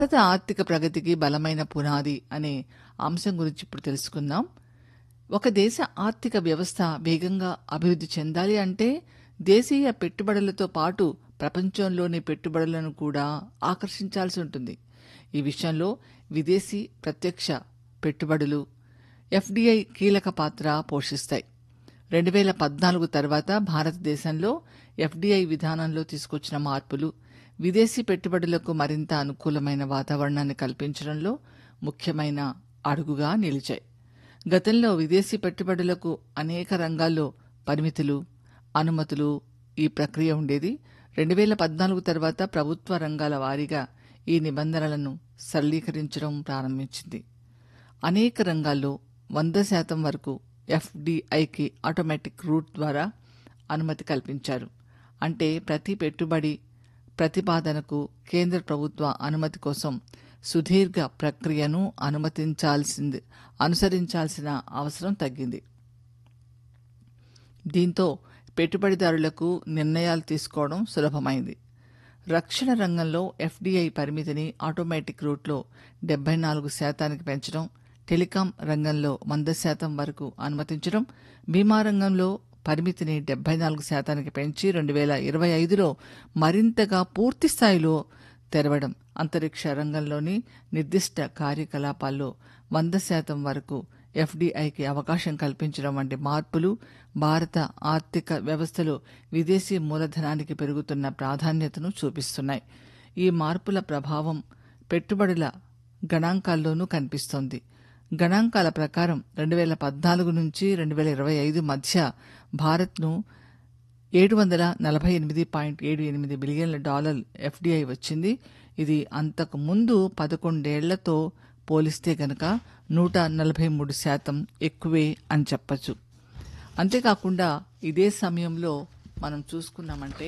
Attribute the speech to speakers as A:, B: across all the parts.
A: భారత ఆర్థిక ప్రగతికి బలమైన పునాది అనే అంశం గురించి ఇప్పుడు తెలుసుకుందాం ఒక దేశ ఆర్థిక వ్యవస్థ వేగంగా అభివృద్ధి చెందాలి అంటే దేశీయ పెట్టుబడులతో పాటు ప్రపంచంలోని పెట్టుబడులను కూడా ఆకర్షించాల్సి ఉంటుంది ఈ విషయంలో విదేశీ ప్రత్యక్ష పెట్టుబడులు ఎఫ్డిఐ కీలక పాత్ర పోషిస్తాయి రెండు వేల పద్నాలుగు తర్వాత భారతదేశంలో ఎఫ్డిఐ విధానంలో తీసుకొచ్చిన మార్పులు విదేశీ పెట్టుబడులకు మరింత అనుకూలమైన వాతావరణాన్ని కల్పించడంలో ముఖ్యమైన అడుగుగా నిలిచాయి గతంలో విదేశీ పెట్టుబడులకు అనేక రంగాల్లో పరిమితులు అనుమతులు ఈ ప్రక్రియ ఉండేది రెండు వేల పద్నాలుగు తర్వాత ప్రభుత్వ రంగాల వారీగా ఈ నిబంధనలను సరళీకరించడం ప్రారంభించింది అనేక రంగాల్లో వంద శాతం వరకు ఎఫ్డిఐకి ఆటోమేటిక్ రూట్ ద్వారా అనుమతి కల్పించారు అంటే ప్రతి పెట్టుబడి ప్రతిపాదనకు కేంద్ర ప్రభుత్వ అనుమతి కోసం సుదీర్ఘ ప్రక్రియను అనుమతించాల్సింది అనుసరించాల్సిన అవసరం తగ్గింది దీంతో పెట్టుబడిదారులకు నిర్ణయాలు తీసుకోవడం సులభమైంది రక్షణ రంగంలో ఎఫ్డిఐ పరిమితిని ఆటోమేటిక్ రూట్లో డెబ్బై నాలుగు శాతానికి పెంచడం టెలికాం రంగంలో వంద శాతం వరకు అనుమతించడం బీమా రంగంలో పరిమితిని డెబ్బై నాలుగు శాతానికి పెంచి రెండు వేల ఇరవై ఐదులో మరింతగా పూర్తి స్థాయిలో తెరవడం అంతరిక్ష రంగంలోని నిర్దిష్ట కార్యకలాపాల్లో వంద శాతం వరకు ఎఫ్డిఐకి అవకాశం కల్పించడం వంటి మార్పులు భారత ఆర్థిక వ్యవస్థలో విదేశీ మూలధనానికి పెరుగుతున్న ప్రాధాన్యతను చూపిస్తున్నాయి ఈ మార్పుల ప్రభావం పెట్టుబడుల గణాంకాల్లోనూ కనిపిస్తోంది గణాంకాల ప్రకారం రెండు వేల పద్నాలుగు నుంచి రెండు వేల ఇరవై ఐదు మధ్య భారత్ను ఏడు వందల నలభై ఎనిమిది పాయింట్ ఏడు ఎనిమిది బిలియన్ల డాలర్ ఎఫ్డిఐ వచ్చింది ఇది అంతకు ముందు పదకొండేళ్లతో పోలిస్తే గనక నూట నలభై మూడు శాతం ఎక్కువే అని చెప్పచ్చు అంతేకాకుండా ఇదే సమయంలో మనం చూసుకున్నామంటే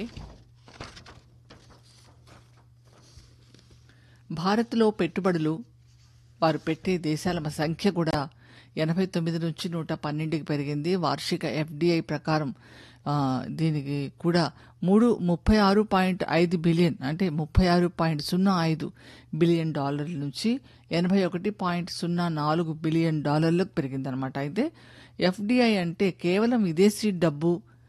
A: భారత్లో పెట్టుబడులు వారు పెట్టే దేశాల సంఖ్య కూడా ఎనభై తొమ్మిది నుంచి నూట పన్నెండుకి పెరిగింది వార్షిక ఎఫ్డిఐ ప్రకారం ఆ, దీనికి కూడా మూడు ముప్పై ఆరు పాయింట్ ఐదు బిలియన్ అంటే ముప్పై ఆరు పాయింట్ సున్నా ఐదు బిలియన్ డాలర్ల నుంచి ఎనభై ఒకటి పాయింట్ సున్నా నాలుగు బిలియన్ డాలర్లకు పెరిగిందనమాట అయితే ఎఫ్డిఐ అంటే కేవలం విదేశీ డబ్బు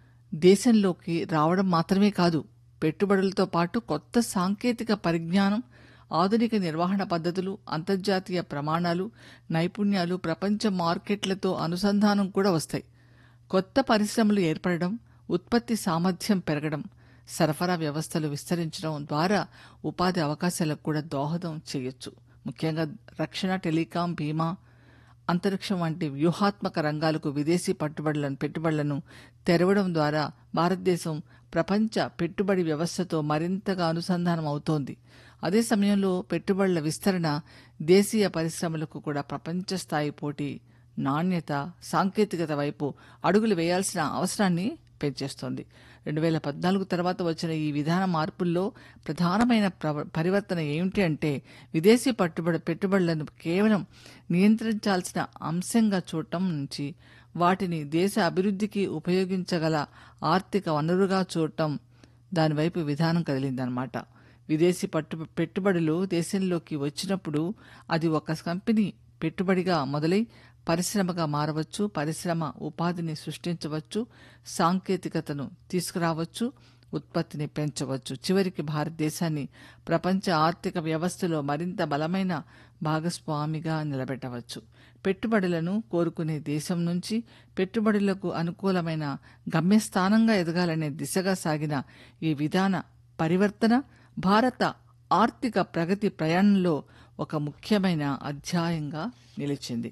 A: దేశంలోకి రావడం మాత్రమే కాదు పెట్టుబడులతో పాటు కొత్త సాంకేతిక పరిజ్ఞానం ఆధునిక నిర్వహణ పద్ధతులు అంతర్జాతీయ ప్రమాణాలు నైపుణ్యాలు ప్రపంచ మార్కెట్లతో అనుసంధానం కూడా వస్తాయి కొత్త పరిశ్రమలు ఏర్పడడం ఉత్పత్తి సామర్థ్యం పెరగడం సరఫరా వ్యవస్థలు విస్తరించడం ద్వారా ఉపాధి అవకాశాలకు కూడా దోహదం చేయొచ్చు ముఖ్యంగా రక్షణ టెలికాం బీమా అంతరిక్షం వంటి వ్యూహాత్మక రంగాలకు విదేశీ పట్టుబడులను పెట్టుబడులను తెరవడం ద్వారా భారతదేశం ప్రపంచ పెట్టుబడి వ్యవస్థతో మరింతగా అనుసంధానం అవుతోంది అదే సమయంలో పెట్టుబడుల విస్తరణ దేశీయ పరిశ్రమలకు కూడా ప్రపంచ స్థాయి పోటీ నాణ్యత సాంకేతికత వైపు అడుగులు వేయాల్సిన అవసరాన్ని పెంచేస్తోంది రెండు వేల పద్నాలుగు తర్వాత వచ్చిన ఈ విధాన మార్పుల్లో ప్రధానమైన ప్రవ- పరివర్తన ఏమిటి అంటే విదేశీ పట్టుబడి పెట్టుబడులను కేవలం నియంత్రించాల్సిన అంశంగా చూడటం నుంచి వాటిని దేశ అభివృద్ధికి ఉపయోగించగల ఆర్థిక వనరుగా చూడటం దానివైపు విధానం కదిలిందనమాట విదేశీ పట్టు పెట్టుబడులు దేశంలోకి వచ్చినప్పుడు అది ఒక కంపెనీ పెట్టుబడిగా మొదలై పరిశ్రమగా మారవచ్చు పరిశ్రమ ఉపాధిని సృష్టించవచ్చు సాంకేతికతను తీసుకురావచ్చు ఉత్పత్తిని పెంచవచ్చు చివరికి భారతదేశాన్ని ప్రపంచ ఆర్థిక వ్యవస్థలో మరింత బలమైన భాగస్వామిగా నిలబెట్టవచ్చు పెట్టుబడులను కోరుకునే దేశం నుంచి పెట్టుబడులకు అనుకూలమైన గమ్యస్థానంగా ఎదగాలనే దిశగా సాగిన ఈ విధాన పరివర్తన భారత ఆర్థిక ప్రగతి ప్రయాణంలో ఒక ముఖ్యమైన అధ్యాయంగా నిలిచింది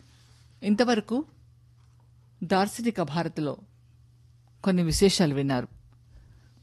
A: ఇంతవరకు దార్శనిక భారత్లో కొన్ని విశేషాలు విన్నారు